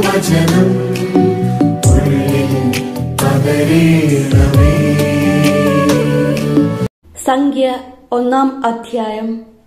വചനം ഉള്ളിൽ പകരേണമേ സംഖ്യ ഒന്നാം അധ്യായം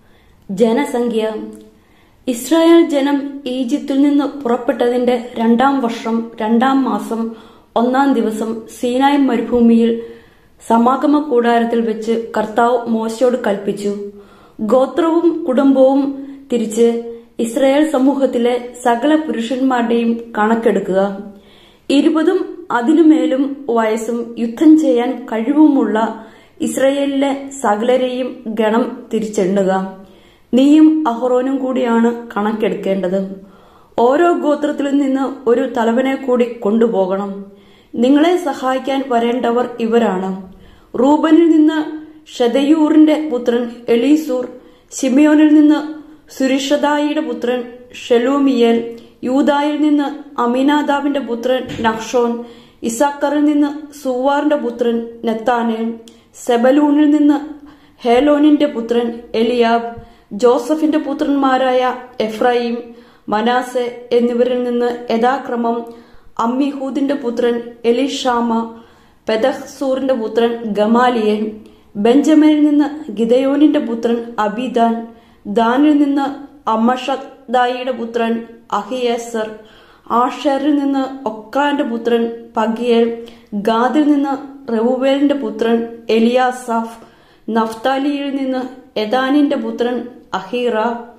ജനസംഖ്യ ഇസ്രായേൽ ജനം ഈജിപ്തിൽ നിന്ന് പുറപ്പെട്ടതിന്റെ രണ്ടാം വർഷം രണ്ടാം മാസം ഒന്നാം ദിവസം സീനായ് മരുഭൂമിയിൽ സമാഗമ കൂടാരത്തിൽ വെച്ച് കർത്താവ് മോശയോട് കൽപ്പിച്ചു ഗോത്രവും കുടുംബവും തിരിച്ച് ഇസ്രായേൽ സമൂഹത്തിലെ സകല പുരുഷന്മാരുടെയും കണക്കെടുക്കുക ഇരുപതും അതിനുമേലും വയസ്സും യുദ്ധം ചെയ്യാൻ കഴിവുമുള്ള ഇസ്രയേലിലെ സകലരെയും ഗണം തിരിച്ചെണ്ണുക നീയും അഹ്റോനും കൂടിയാണ് കണക്കെടുക്കേണ്ടത് ഓരോ ഗോത്രത്തിൽ നിന്ന് ഒരു തലവനെ കൂടി കൊണ്ടുപോകണം നിങ്ങളെ സഹായിക്കാൻ വരേണ്ടവർ ഇവരാണ് റൂബനിൽ നിന്ന് ഷദയൂറിന്റെ പുത്രൻ എലീസൂർ ഷിമിയോനിൽ നിന്ന് സുരിഷദായിയുടെ പുത്രൻ ഷെലൂമിയേൽ യൂദായിൽ നിന്ന് അമീനാദാബിന്റെ പുത്രൻ നഹ്ഷോൻ ഇസാക്കറിൽ നിന്ന് സുവാറിന്റെ പുത്രൻ നെത്താനേൽ സെബലൂണിൽ നിന്ന് ഹേലോനിന്റെ പുത്രൻ എലിയാബ് ജോസഫിന്റെ പുത്രന്മാരായ എഫ്രൈം മനാസെ എന്നിവരിൽ നിന്ന് യഥാക്രമം അമ്മിഹൂദിന്റെ പുത്രൻ എലിഷാമ പെദഹ്സൂറിന്റെ പുത്രൻ ഗമാലിയൻ ബെഞ്ചമിനിൽ നിന്ന് ഗിദയോനിന്റെ പുത്രൻ അബിദാൻ ദാനിൽ നിന്ന് അമ്മഷദായിയുടെ പുത്രൻ അഹിയേസർ ആഷറിൽ നിന്ന് ഒക്രാന്റെ പുത്രൻ പഗിയേൽ ഗാദിൽ നിന്ന് റെവുവേലിന്റെ പുത്രൻ എലിയാസാഫ് നഫ്താലിയിൽ നിന്ന് എദാനിന്റെ പുത്രൻ അഹീറ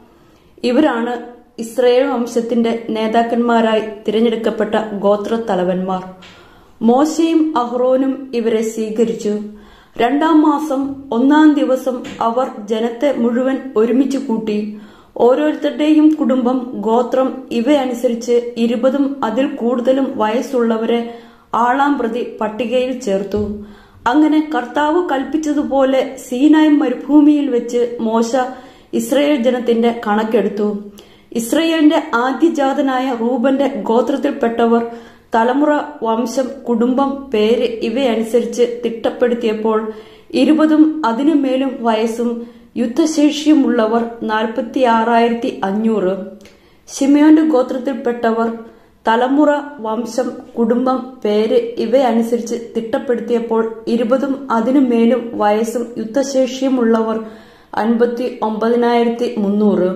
ഇവരാണ് ഇസ്രയേൽ വംശത്തിന്റെ നേതാക്കന്മാരായി തിരഞ്ഞെടുക്കപ്പെട്ട ഗോത്ര തലവന്മാർ മോശയും അഹ്റോനും ഇവരെ സ്വീകരിച്ചു രണ്ടാം മാസം ഒന്നാം ദിവസം അവർ ജനത്തെ മുഴുവൻ ഒരുമിച്ച് കൂട്ടി ഓരോരുത്തരുടെയും കുടുംബം ഗോത്രം ഇവയനുസരിച്ച് ഇരുപതും അതിൽ കൂടുതലും വയസ്സുള്ളവരെ ആളാം പ്രതി പട്ടികയിൽ ചേർത്തു അങ്ങനെ കർത്താവ് കൽപ്പിച്ചതുപോലെ സീനായ് മരുഭൂമിയിൽ വെച്ച് മോശ ഇസ്രയേൽ ജനത്തിന്റെ കണക്കെടുത്തു ഇസ്രയേലിന്റെ ആദ്യജാതനായ റൂബന്റെ ഗോത്രത്തിൽപ്പെട്ടവർ തലമുറ വംശം കുടുംബം പേര് ഇവയനുസരിച്ച് തിട്ടപ്പെടുത്തിയപ്പോൾ ഇരുപതും അതിനുമേലും വയസ്സും യുദ്ധശേഷിയുമുള്ളവർ നാൽപ്പത്തി ആറായിരത്തി അഞ്ഞൂറ് ഷിമയോന്റെ ഗോത്രത്തിൽപ്പെട്ടവർ തലമുറ വംശം കുടുംബം പേര് ഇവയനുസരിച്ച് തിട്ടപ്പെടുത്തിയപ്പോൾ ഇരുപതും അതിനുമേലും വയസ്സും യുദ്ധശേഷിയുമുള്ളവർ അൻപത്തി ഒമ്പതിനായിരത്തി മുന്നൂറ്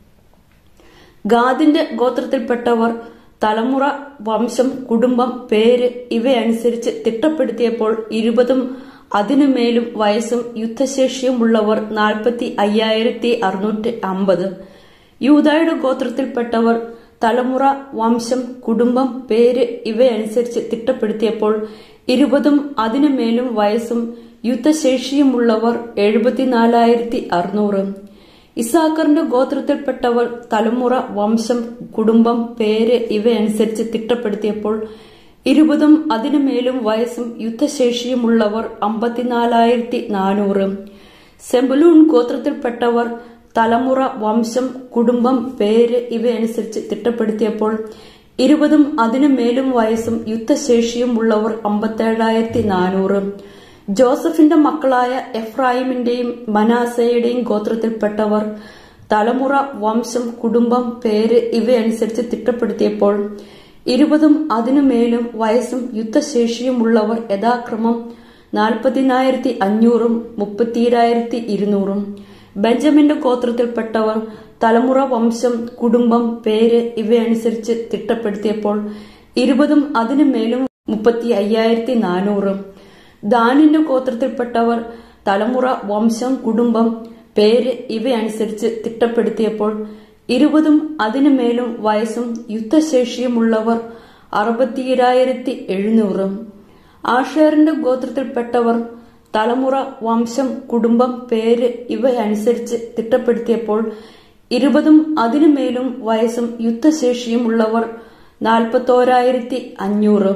ഗാദിന്റെ ഗോത്രത്തിൽപ്പെട്ടവർ തലമുറ വംശം കുടുംബം പേര് ഇവയനുസരിച്ച് തിട്ടപ്പെടുത്തിയപ്പോൾ ഇരുപതും അതിനുമേലും വയസ്സും യുദ്ധശേഷിയുമുള്ളവർ നാൽപ്പത്തി അയ്യായിരത്തി അറുന്നൂറ്റി അമ്പത് യൂതായുടെ ഗോത്രത്തിൽപ്പെട്ടവർ തലമുറ വംശം കുടുംബം പേര് ഇവയനുസരിച്ച് തിട്ടപ്പെടുത്തിയപ്പോൾ ഇരുപതും അതിനുമേലും വയസ്സും യുദ്ധശേഷിയുമുള്ളവർ എഴുപത്തിനാലായിരത്തി അറുന്നൂറ് ഇസാക്കറിന്റെ ഗോത്രത്തിൽപ്പെട്ടവർ തലമുറ വംശം കുടുംബം പേര് ഇവയനുസരിച്ച് തിട്ടപ്പെടുത്തിയപ്പോൾ ഇരുപതും അതിനുമേലും വയസ്സും യുദ്ധശേഷിയുമുള്ളവർ അമ്പത്തിനാലായിരത്തി നാനൂറ് സെമ്പലൂൺ ഗോത്രത്തിൽപ്പെട്ടവർ തലമുറ വംശം കുടുംബം പേര് ഇവയനുസരിച്ച് തിട്ടപ്പെടുത്തിയപ്പോൾ ഇരുപതും അതിനുമേലും വയസ്സും യുദ്ധശേഷിയുമുള്ളവർ അമ്പത്തേഴായിരത്തി നാനൂറ് ജോസഫിന്റെ മക്കളായ എഫ്രായിമിന്റെയും മനാസയുടെയും ഗോത്രത്തിൽപ്പെട്ടവർ തലമുറ വംശം കുടുംബം പേര് ഇവയനുസരിച്ച് തിട്ടപ്പെടുത്തിയപ്പോൾ ഇരുപതും അതിനുമേലും വയസ്സും യുദ്ധശേഷിയുമുള്ളവർ യഥാക്രമം നാൽപ്പതിനായിരത്തി അഞ്ഞൂറും മുപ്പത്തിരായിരത്തി ഇരുന്നൂറും ബെഞ്ചമിന്റെ ഗോത്രത്തിൽപ്പെട്ടവർ തലമുറ വംശം കുടുംബം പേര് ഇവയനുസരിച്ച് തിട്ടപ്പെടുത്തിയപ്പോൾ ഇരുപതും അതിനുമേലും മുപ്പത്തി അയ്യായിരത്തി നാനൂറും ദാനിന്റെ ഗോത്രത്തിൽപ്പെട്ടവർ തലമുറ വംശം കുടുംബം പേര് ഇവയനുസരിച്ച് തിട്ടപ്പെടുത്തിയപ്പോൾ ഇരുപതും അതിനുമേലും വയസ്സും യുദ്ധശേഷിയുമുള്ളവർ അറുപത്തിയിരായിരത്തി എഴുന്നൂറും ആഷേറിന്റെ ഗോത്രത്തിൽപ്പെട്ടവർ തലമുറ വംശം കുടുംബം പേര് ഇവയനുസരിച്ച് തിട്ടപ്പെടുത്തിയപ്പോൾ ഇരുപതും അതിനുമേലും വയസ്സും യുദ്ധശേഷിയുമുള്ളവർ നാൽപ്പത്തോരായിരത്തി അഞ്ഞൂറ്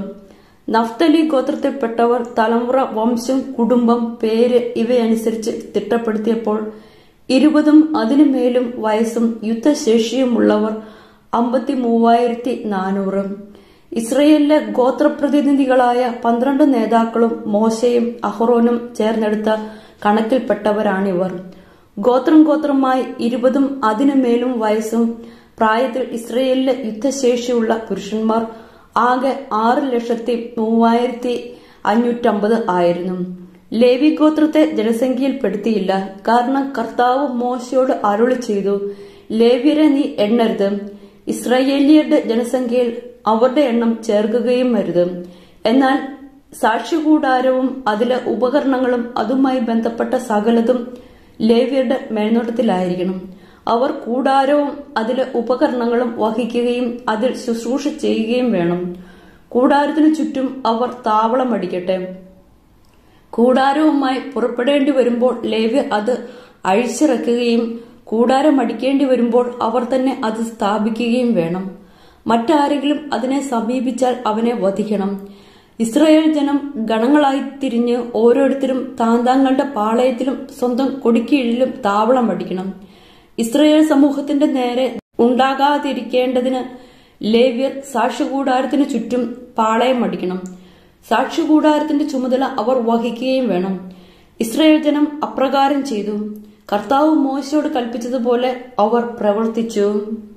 നഫ്തലി ഗോത്രത്തിൽപ്പെട്ടവർ തലമുറ വംശം കുടുംബം പേര് ഇവയനുസരിച്ച് തിട്ടപ്പെടുത്തിയപ്പോൾ ഇരുപതും അതിനുമേലും വയസ്സും യുദ്ധശേഷിയുമുള്ളവർ അമ്പത്തി മൂവായിരത്തി നാനൂറ് ഇസ്രയേലിലെ ഗോത്രപ്രതിനിധികളായ പന്ത്രണ്ട് നേതാക്കളും മോശയും അഹ്റോനും ചേർന്നെടുത്ത കണക്കിൽപ്പെട്ടവരാണിവർ ഗോത്രം ഗോത്രമായി ഇരുപതും അതിനുമേലും വയസ്സും പ്രായത്തിൽ ഇസ്രയേലിലെ യുദ്ധശേഷിയുള്ള പുരുഷന്മാർ ആകെ ആറ് ലക്ഷത്തി മൂവായിരത്തി അഞ്ഞൂറ്റമ്പത് ആയിരുന്നു ലേവി ഗോത്രത്തെ ജനസംഖ്യയിൽപ്പെടുത്തിയില്ല കാരണം കർത്താവ് മോശയോട് അരുളി ചെയ്തു ലേവ്യരെ നീ എണ്ണരുത് ഇസ്രായേലിയരുടെ ജനസംഖ്യയിൽ അവരുടെ എണ്ണം ചേർക്കുകയും അരുത് എന്നാൽ സാക്ഷികൂടാരവും അതിലെ ഉപകരണങ്ങളും അതുമായി ബന്ധപ്പെട്ട സകലതും ലേവ്യരുടെ മേൽനോട്ടത്തിലായിരിക്കണം അവർ കൂടാരവും അതിലെ ഉപകരണങ്ങളും വഹിക്കുകയും അതിൽ ശുശ്രൂഷ ചെയ്യുകയും വേണം കൂടാരത്തിനു ചുറ്റും അവർ താവളമടിക്കട്ടെ കൂടാരവുമായി പുറപ്പെടേണ്ടി വരുമ്പോൾ ലേവ്യർ അത് അഴിച്ചിറക്കുകയും കൂടാരം അടിക്കേണ്ടി വരുമ്പോൾ അവർ തന്നെ അത് സ്ഥാപിക്കുകയും വേണം മറ്റാരെങ്കിലും അതിനെ സമീപിച്ചാൽ അവനെ വധിക്കണം ഇസ്രായേൽ ജനം ഗണങ്ങളായി തിരിഞ്ഞ് ഓരോരുത്തരും താന്താങ്ങളുടെ പാളയത്തിലും സ്വന്തം കൊടിക്കീഴിലും താവളം അടിക്കണം ഇസ്രായേൽ സമൂഹത്തിന്റെ നേരെ ഉണ്ടാകാതിരിക്കേണ്ടതിന് ലേവ്യർ സാക്ഷ്യകൂടാരത്തിന് ചുറ്റും പാളയം അടിക്കണം സാക്ഷ്യകൂടാരത്തിന്റെ ചുമതല അവർ വഹിക്കുകയും വേണം ഇസ്രായേൽ ജനം അപ്രകാരം ചെയ്തു കർത്താവ് മോശയോട് കൽപ്പിച്ചതുപോലെ അവർ പ്രവർത്തിച്ചു